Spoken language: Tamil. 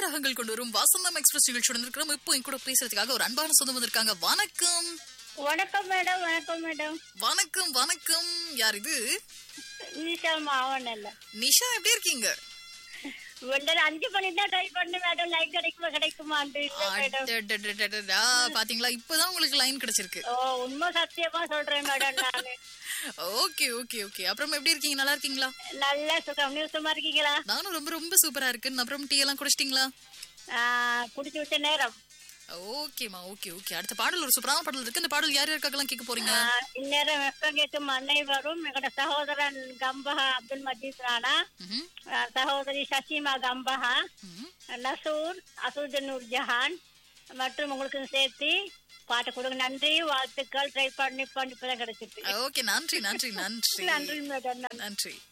ராகங்கள் கொண்டு வரும் வசந்தம் எக்ஸ்பிரஸ் நிகழ்ச்சியுடன் இருக்கிறோம் இப்போ என் கூட பேசுறதுக்காக ஒரு அன்பான சொந்தம் வந்திருக்காங்க வணக்கம் வணக்கம் மேடம் வணக்கம் மேடம் வணக்கம் வணக்கம் யார் இது ஈஷா மாவன் இல்ல நிஷா எப்படி இருக்கீங்க வெண்டர் அஞ்சு மணி தான் ட்ரை பண்ணு மேடம் லைன் கிடைக்குமா கிடைக்குமான்ட்டு இல்ல மேடம் அடடடடடா, பாத்தீங்களா இப்பதான் உங்களுக்கு லைன் கிடைச்சிருக்கு ஓ உண்மை சத்தியமா சொல்றேன் மேடம் நானு ஓகே ஓகே ஓகே அப்புறம் எப்படி இருக்கீங்க நல்லா இருக்கீங்களா நல்ல சுகம் நியூசமா இருக்கீங்களா நானும் ரொம்ப ரொம்ப சூப்பரா இருக்கு அப்புறம் டீ எல்லாம் குடிச்சிட்டீங்களா ஆஹ், குடிச்சு விட்ட நேரம் ஓகேமா ஓகே ஓகே அடுத்த பாடல் ஒரு சூப்பரான பாடல் இருக்கு இந்த பாடல் யார் யாருக்காகலாம் கேட்க போறீங்க ஆஹ், இந்நேரம் வெப்பம் கேட்கும் அனைவரும் எங்களோட சகோதரன் கம்பஹா அப்துல் மஜீத் ராணா ம்ஹும், ஆஹ், சகோதரி சசிமா கம்பஹா ம்ஹும். நசூர் அசூஜன் நூர் ஜஹான் மற்றும் உங்களுக்கு சேர்த்து பாட்டு கொடுங்க நன்றி வாழ்த்துக்கள் ட்ரை பண்ணி பண்ணி இப்பதான் கிடைச்சிட்டு ஓகே நன்றி நன்றி நன்றி நன்றி மேடம் நன்றி நன்றி